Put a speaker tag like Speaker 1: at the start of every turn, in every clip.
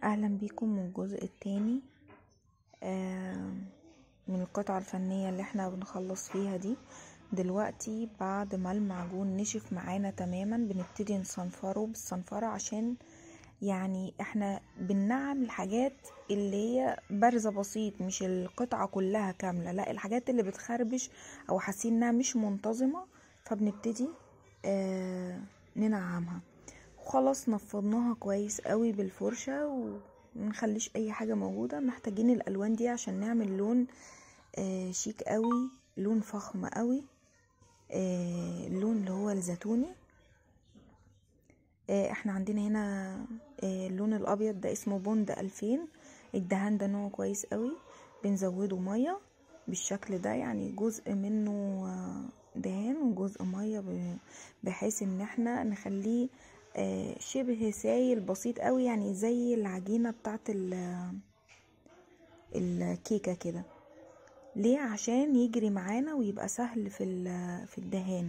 Speaker 1: اهلا بيكم من الجزء التاني آه، من القطعة الفنية اللي احنا بنخلص فيها دي دلوقتي بعد ما المعجون نشف معانا تماما بنبتدي نصنفره بالصنفرة عشان يعني احنا بننعم الحاجات اللي هي بارزة بسيط مش القطعة كلها كاملة لا الحاجات اللي بتخربش او حاسين انها مش منتظمة فبنبتدي آه ننعمها وخلاص نفضناها كويس قوي بالفرشة ومنخليش اي حاجة موجودة محتاجين الالوان دي عشان نعمل لون آه شيك قوي لون فخم قوي آه اللون اللي هو الزيتوني آه احنا عندنا هنا آه اللون الابيض ده اسمه بوند الفين الدهان ده نوع كويس قوي بنزوده ميه بالشكل ده يعني جزء منه آه دهان وجزء ميه بحيث ان احنا نخليه آه شبه سايل بسيط قوي يعني زي العجينه بتاعت الكيكه كده ليه عشان يجري معانا ويبقى سهل في في الدهان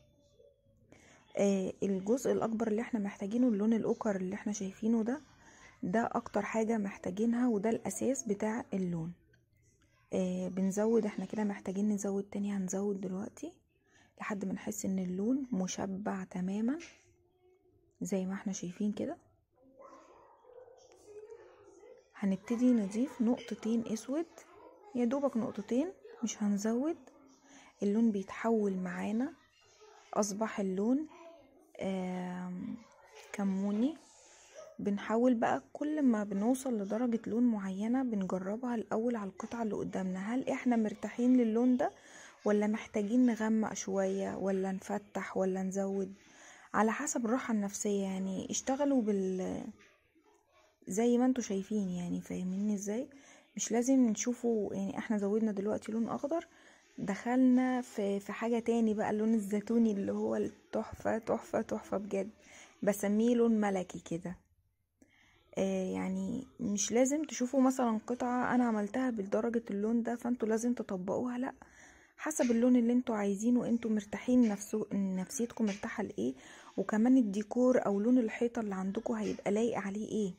Speaker 1: آه الجزء الاكبر اللي احنا محتاجينه اللون الاوكر اللي احنا شايفينه ده ده اكتر حاجه محتاجينها وده الاساس بتاع اللون آه بنزود احنا كده محتاجين نزود تاني هنزود دلوقتي لحد ما نحس ان اللون مشبع تماما زي ما احنا شايفين كده هنبتدي نضيف نقطتين اسود يا دوبك نقطتين مش هنزود اللون بيتحول معانا اصبح اللون كموني بنحاول بقى كل ما بنوصل لدرجة لون معينة بنجربها الأول على القطعة اللي قدامنا هل احنا مرتاحين للون ده ولا محتاجين نغمق شوية ولا نفتح ولا نزود على حسب الراحة النفسية يعني اشتغلوا بال زي ما انتوا شايفين يعني فاهميني ازاي مش لازم نشوفوا يعني احنا زودنا دلوقتي لون اخضر دخلنا في في حاجة تاني بقى اللون الزيتوني اللي هو التحفة تحفة تحفة بجد بسميه لون ملكي كده آه يعني مش لازم تشوفوا مثلا قطعة انا عملتها بدرجة اللون ده فانتوا لازم تطبقوها لا حسب اللون اللي انتوا عايزينه انتوا مرتاحين نفسه نفسيتكم مرتاحة لايه وكمان الديكور او لون الحيطة اللي عندكم هيبقى لايق عليه ايه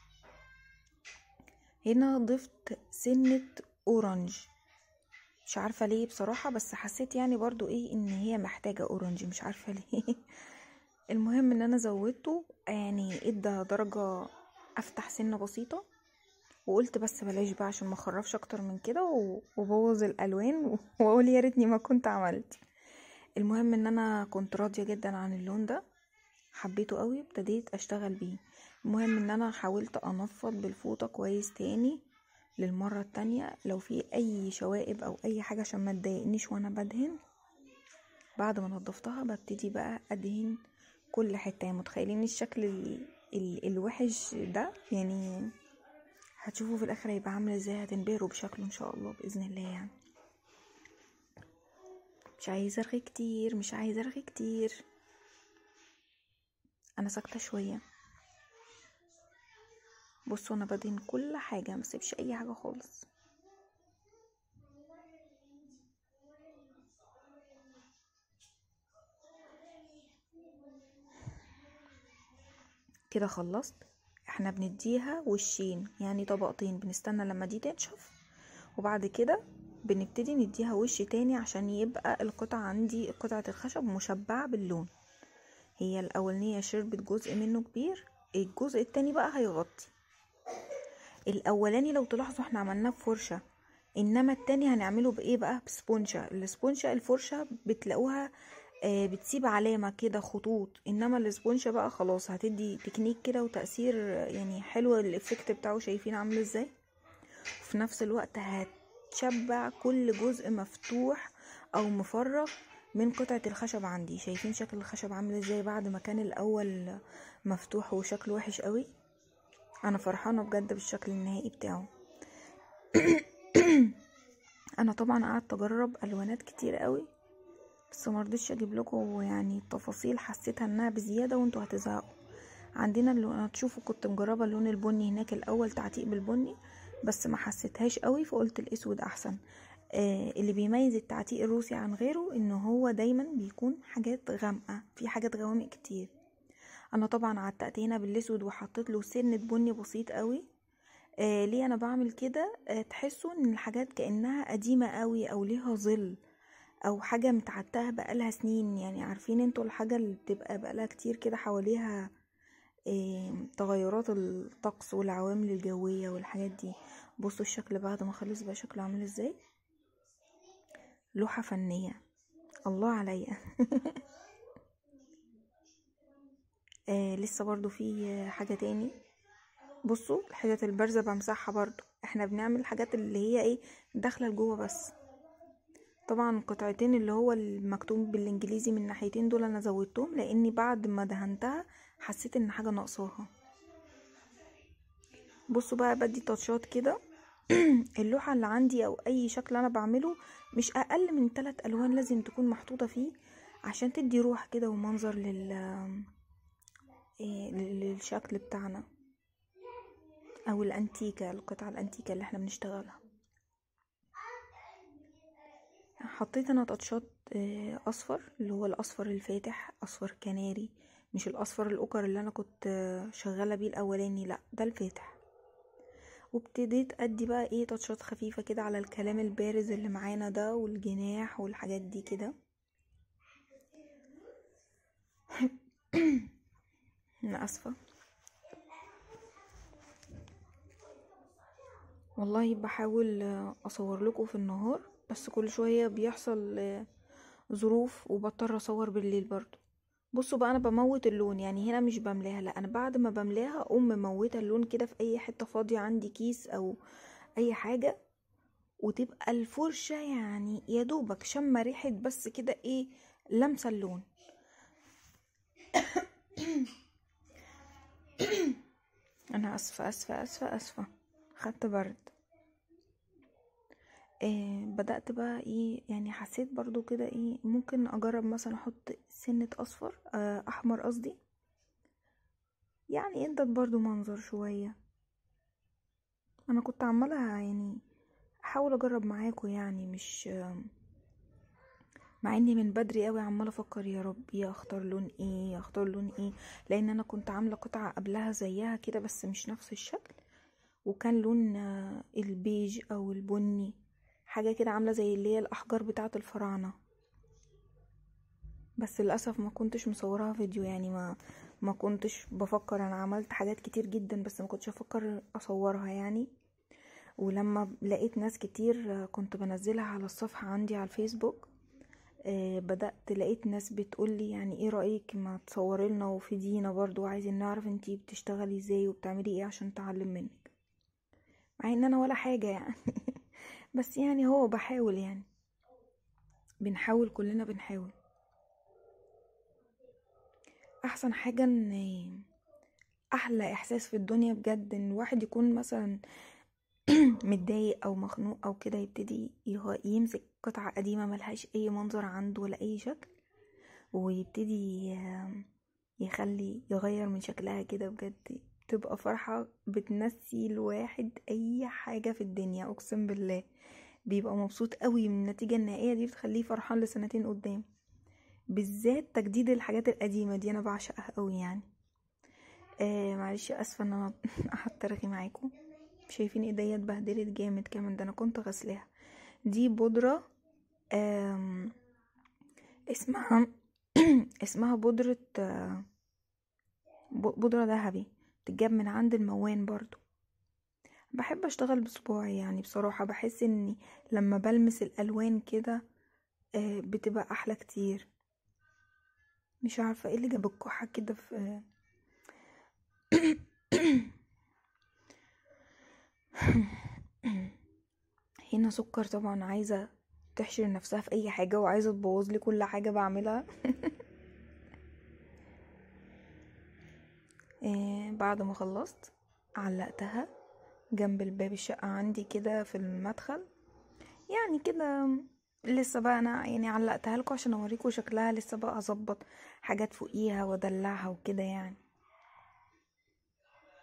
Speaker 1: هنا ضفت سنة اورنج مش عارفة ليه بصراحة بس حسيت يعني برضو ايه ان هي محتاجة اورنج مش عارفة ليه المهم ان انا زودته يعني ادى درجة افتح سنة بسيطة وقلت بس بلاش بقى عشان ما اخرفش اكتر من كده وبوظ الالوان واقول يا ريتني ما كنت عملت المهم ان انا كنت راضية جدا عن اللون ده حبيته قوي ابتديت اشتغل بيه المهم ان انا حاولت انفض بالفوطة كويس تاني للمرة التانية لو في اي شوائب او اي حاجة عشان ما تضايقنيش وانا بدهن بعد ما نضفتها ببتدي بقى ادهن كل حتة متخيلين الشكل ال... ال... الوحش ده يعني هتشوفوا في الاخر هيبقى عامل ازاي هتنبهروا بشكله ان شاء الله باذن الله يعني مش عايزه ارغي كتير مش عايزه ارغي كتير انا ساكته شويه بصوا انا بدهن كل حاجه ما سيبش اي حاجه خالص كده خلصت احنا بنديها وشين يعني طبقتين بنستنى لما دي تنشف وبعد كده بنبتدي نديها وش تاني عشان يبقى القطعة عندي قطعة الخشب مشبعة باللون هي الاولانية شربت جزء منه كبير الجزء التاني بقى هيغطي الاولاني لو تلاحظوا احنا عملناه بفرشة انما التاني هنعمله بايه بقى بسبونشة السبونشة الفرشة بتلاقوها بتسيب علامة كده خطوط انما الاسبونشة بقى خلاص هتدي تكنيك كده وتأثير يعني حلو الافكت بتاعه شايفين عامل ازاي وفي نفس الوقت هتشبع كل جزء مفتوح او مفرغ من قطعة الخشب عندي شايفين شكل الخشب عامل ازاي بعد ما كان الاول مفتوح وشكله وحش قوي انا فرحانة بجد بالشكل النهائي بتاعه انا طبعا قعدت اجرب الوانات كتير قوي بس مرضتش اجيب لكم يعني التفاصيل حسيتها انها بزياده وانتوا هتزهقوا عندنا اللون هتشوفوا كنت مجربه اللون البني هناك الاول تعتيق بالبني بس ما حسيتهاش قوي فقلت الاسود احسن آه اللي بيميز التعتيق الروسي عن غيره ان هو دايما بيكون حاجات غامقه في حاجات غوامق كتير انا طبعا عتقت هنا بالاسود وحطيت له سنه بني بسيط قوي آه ليه انا بعمل كده آه تحسوا ان الحاجات كانها قديمه قوي او ليها ظل او حاجه متعتقه بقالها سنين يعني عارفين انتوا الحاجه اللي بتبقى بقالها كتير كده حواليها آه تغيرات الطقس والعوامل الجويه والحاجات دي بصوا الشكل بعد ما خلص بقى شكله عامل ازاي لوحه فنيه الله عليا آه لسه برضو في حاجه تاني بصوا الحاجات البارزة بمسحها برضو احنا بنعمل الحاجات اللي هي ايه داخلة لجوه بس طبعا القطعتين اللي هو المكتوب بالانجليزي من ناحيتين دول انا زودتهم لاني بعد ما دهنتها حسيت ان حاجة ناقصاها بصوا بقى بدي تاتشات كده اللوحة اللي عندي او اي شكل انا بعمله مش اقل من ثلاث الوان لازم تكون محطوطة فيه عشان تدي روح كده ومنظر لل إيه للشكل بتاعنا او الانتيكة القطعة الانتيكة اللي احنا بنشتغلها حطيت انا تاتشات اصفر اللي هو الاصفر الفاتح اصفر كناري مش الاصفر الاوكر اللي انا كنت شغالة بيه الاولاني لا ده الفاتح وابتديت ادي بقى ايه تاتشات خفيفة كده على الكلام البارز اللي معانا ده والجناح والحاجات دي كده انا اسفه والله بحاول اصور لكم في النهار بس كل شويه بيحصل ظروف وبضطر اصور بالليل برضو بصوا بقى انا بموت اللون يعني هنا مش بملاها لا انا بعد ما بملاها اقوم مموته اللون كده في اي حته فاضيه عندي كيس او اي حاجه وتبقى الفرشه يعني يا دوبك شم ريحه بس كده ايه لمسه اللون انا اسفه اسفه اسفه اسفه خدت برد آه بدأت بقى ايه يعني حسيت برضو كده ايه ممكن اجرب مثلا احط سنة اصفر آه احمر قصدي يعني ادت برضو منظر شوية انا كنت عمالة يعني احاول اجرب معاكم يعني مش آه مع اني من بدري قوي عماله افكر يا ربي اختار لون ايه اختار لون ايه لان انا كنت عامله قطعه قبلها زيها كده بس مش نفس الشكل وكان لون البيج او البني حاجه كده عامله زي اللي هي الاحجار بتاعه الفراعنه بس للاسف ما كنتش مصورها فيديو يعني ما ما كنتش بفكر انا عملت حاجات كتير جدا بس ما كنتش افكر اصورها يعني ولما لقيت ناس كتير كنت بنزلها على الصفحه عندي على الفيسبوك آه بدأت لقيت ناس بتقولي يعني ايه رأيك ما تصوري لنا وفيدينا برضو عايزين نعرف انتي بتشتغلي ازاي وبتعملي ايه عشان نتعلم منك مع ان انا ولا حاجة يعني بس يعني هو بحاول يعني بنحاول كلنا بنحاول احسن حاجة ان احلى احساس في الدنيا بجد ان الواحد يكون مثلا متضايق او مخنوق او كده يبتدي يمسك قطعة قديمة ملهاش اي منظر عنده ولا اي شكل ويبتدي يخلي يغير من شكلها كده بجد تبقى فرحة بتنسي الواحد اي حاجة في الدنيا اقسم بالله بيبقى مبسوط قوي من النتيجة النهائية دي بتخليه فرحان لسنتين قدام بالذات تجديد الحاجات القديمة دي انا بعشقها قوي يعني آه معلش اسفة ان انا قعدت ارغي معاكم شايفين ايديا اتبهدلت جامد كمان ده انا كنت غسلاها دي بودرة اسمها اسمها بودرة بودرة ذهبي تتجاب من عند الموان برضو بحب اشتغل بصباعي يعني بصراحة بحس اني لما بلمس الالوان كده بتبقى احلى كتير مش عارفة ايه اللي جاب الكحة كده في هنا سكر طبعا عايزة تحشر نفسها في اي حاجة وعايزة تبوظ لي كل حاجة بعملها إيه بعد ما خلصت علقتها جنب الباب الشقة عندي كده في المدخل يعني كده لسه بقى انا يعني علقتها لكم عشان اوريكم شكلها لسه بقى اظبط حاجات فوقيها وادلعها وكده يعني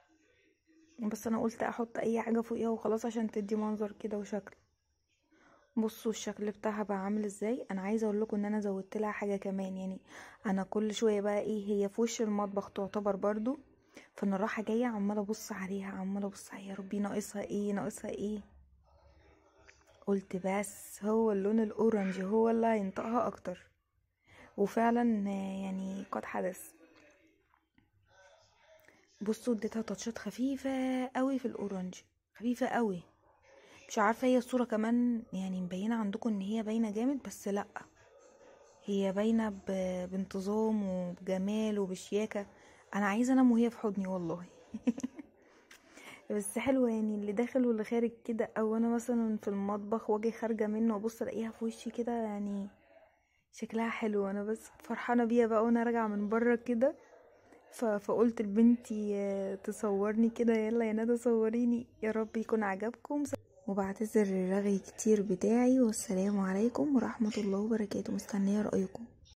Speaker 1: بس انا قلت احط اي حاجه فوقيها وخلاص عشان تدي منظر كده وشكل بصوا الشكل بتاعها بقى عامل ازاي انا عايزه اقول لكم ان انا زودت لها حاجه كمان يعني انا كل شويه بقى ايه هي في وش المطبخ تعتبر برضو فانا رايحه جايه عماله ابص عليها عماله ابص عليها يا ربي ناقصها ايه ناقصها ايه قلت بس هو اللون الاورنج هو اللي هينطقها اكتر وفعلا يعني قد حدث بصوا اديتها تاتشات خفيفه قوي في الاورنج خفيفه قوي مش عارفه هي الصوره كمان يعني مبينه عندكم ان هي باينه جامد بس لا هي باينه ب- بانتظام وبجمال وبشياكه انا عايزه انام وهي في حضني والله بس حلوه يعني اللي داخل واللي خارج كده او انا مثلا في المطبخ واجي خارجه منه وابص الاقيها في وشي كده يعني شكلها حلو انا بس فرحانه بيها بقى وانا راجعه من بره كده ف- فقلت لبنتي آه، تصورني كده يلا يا ندى صوريني يا رب يكون عجبكم وبعتذر الرغي كتير بتاعي والسلام عليكم ورحمة الله وبركاته مستنية رأيكم